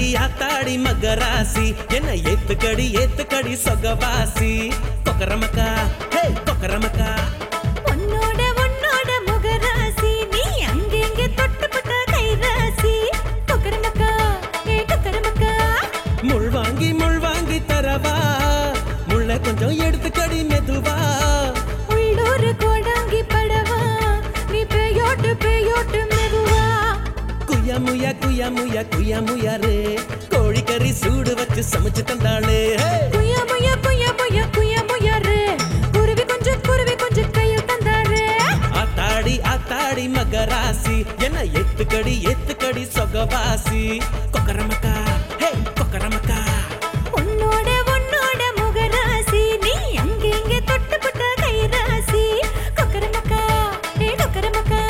ஆத்தாடி ஆத்தாடி மகராசி என்ன ஏத்துக்கடி ஏத்துக்கடி சொகவாசி கொக்கரமக்கா ஹே கொக்கரமக்கா உன்னோட உன்னோட முகராசி நீ அங்கெங்க தொட்டுப்பட்ட கைராசி கொக்கரமக்கா ஏ கொக்கரமக்கா முள் வாங்கி முள் வாங்கி தரவா முள்ள கொஞ்சம் எடுத்துக்கடி மெதுவா உள்ளூர் கோடாங்கி படவா நீ பேயோட்டு பேயோட்டு மெதுவா குயா முயா குயா முயா குயா முயாரே கோழிக்கறி சூடு வச்சு சமைச்சு தந்தாளே ஹே! குயா முயா குயா முயா குயா முயாரு குருவி கொஞ்சம் குருவி கொஞ்சம் கையில் தந்தாரு ஆத்தாடி ஆத்தாடி மகராசி என்ன ஏத்துக்கடி ஏத்துக்கடி சொகவாசி கொக்கரமக்கா ஹே கொக்கரமக்கா உன்னோட உன்னோட முகராசி நீ அங்கெங்க தொட்டுப்பட்ட கைராசி கொக்கரமக்கா ஏ கொக்கரமக்கா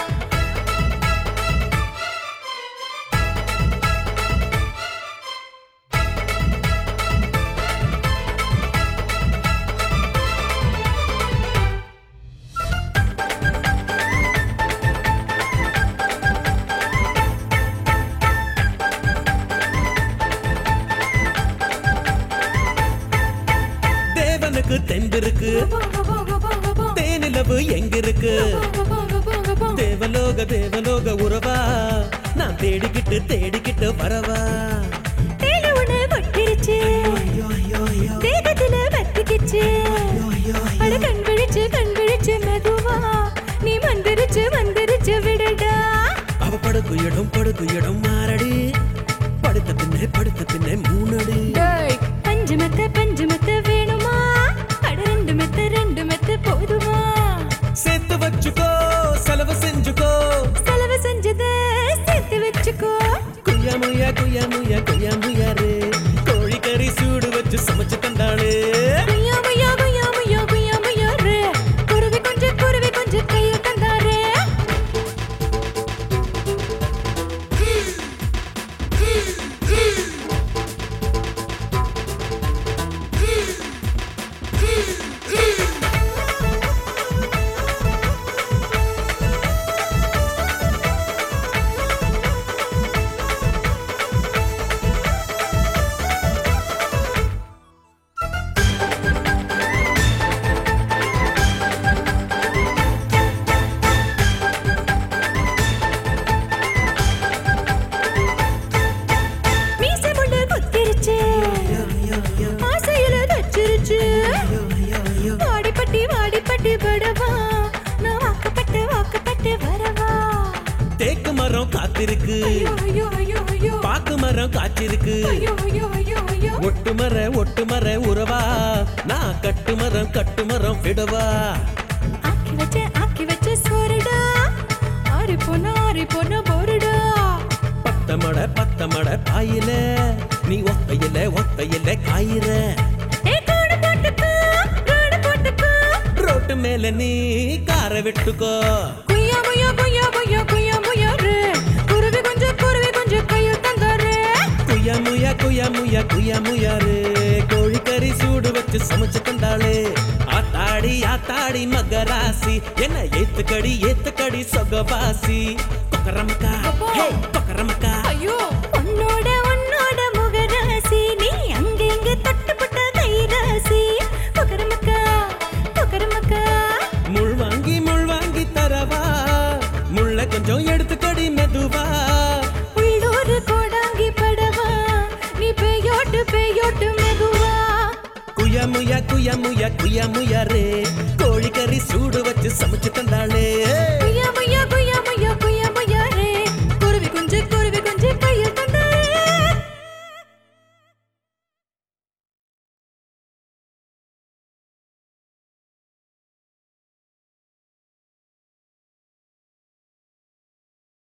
தேவனுக்கு தெம்பிருக்கு தேனிலவு எங்க இருக்கு தேவலோக தேவலோக உறவா நான் தேடிக்கிட்டு தேடிக்கிட்டு வரவா தேடு உன கொட்டிருச்சு ஐயோ, ஐயோ, ஐயோ, தேகத்துல வத்திக்கிச்சு ஐயோ, ஐயோ, அட ஐயோ. கண் விழிச்சு கண் விழிச்சு மெதுவா நீ வந்திருச்சு வந்திருச்சு விடுடா அவ படுக்கு இடம் படுக்கு இடம் மாறடி படுத்த பின்னே படுத்த பின்னே மூணடி டேய் பஞ்சு மெத்த பஞ்சு மெத்த வேணுமா அட ரெண்டு மெத்த ரெண்டு மெத்த போதுமா சேர்த்து வச்சுக்கோ செலவு செஞ்சுக்கோ செலவு செஞ்சத சேர்த்து வச்சுக்கோ குயமுயா குயமுயா குயமுயாரு கோழிக்கறி சூடு வச்சு சமைச்சு தந்தாளே குய்யா முய்யா குய்யா முய்யா குய்யா முய்யா ரே குருவி கொஞ்சம் குருவி கொஞ்சம் கையில் தந்தாரே மீசை முள்ளு குத்திருச்சு ஆசையில தச்சிருச்சு வாடிப்பட்டி வாடிப்பட்டி படவா நான் வாக்கப்பட்டு வாக்கப்பட்டு வரவா தேக்கு மரம் காத்திருக்கு ஐயோ ஐயோ ஐயோ ஐயோ பாக்கு மரம் காய்ச்சிருக்கு ஐயோ ஐயோ ஐயோ ஐயோ ஒட்டு மர ஒட்டு மர உறவா நான் கட்டு மரம் கட்டு மரம் விடவா ஆக்கி வச்ச ஆக்கி வச்ச சோறுடா ஆறி போன ஆறி போன போருடா பத்த மட பத்த மட பாயில நீ ஒத்தையில ஒத்தையில காயிற ஏ கோடு போட்டுக்கோ கோடு போட்டுக்கோ ரோட்டு மேல நீ கார விட்டுக்கோ குய்யா முய்யா குய்யா முய்யா குய்யா முய்யா ரே குருவி கொஞ்சம் குருவி கொஞ்சம் கையில் தந்தாரே குயா முயா குயா முயா குயா முயாரு கோழிக்கறி சூடு வச்சு சமைச்சு தந்தாளே ஆத்தாடி ஆத்தாடி மகராசி என்ன ஏத்துக்கடி ஏத்துக்கடி சொகவாசி கொக்கரமக்கா ஹே கொக்கரமக்கா ஐயோ உன்னோட உன்னோட முகராசி நீ அங்கெங்க தட்டுப்பட்ட கைராசி கொக்கரமக்கா கொக்கரமக்கா முள் வாங்கி முள் வாங்கி தரவா முள்ள கொஞ்சம் எடுத்துக்கடி மெதுவா உள்ளூர் கோடாங்கி படவா நீ பேயோட்டு பேயோட்டு மெதுவா குயமுயா குயமுயா குயமுயாரே கோழிக்கறி சூடு வச்சு சமைச்சு தந்தாளே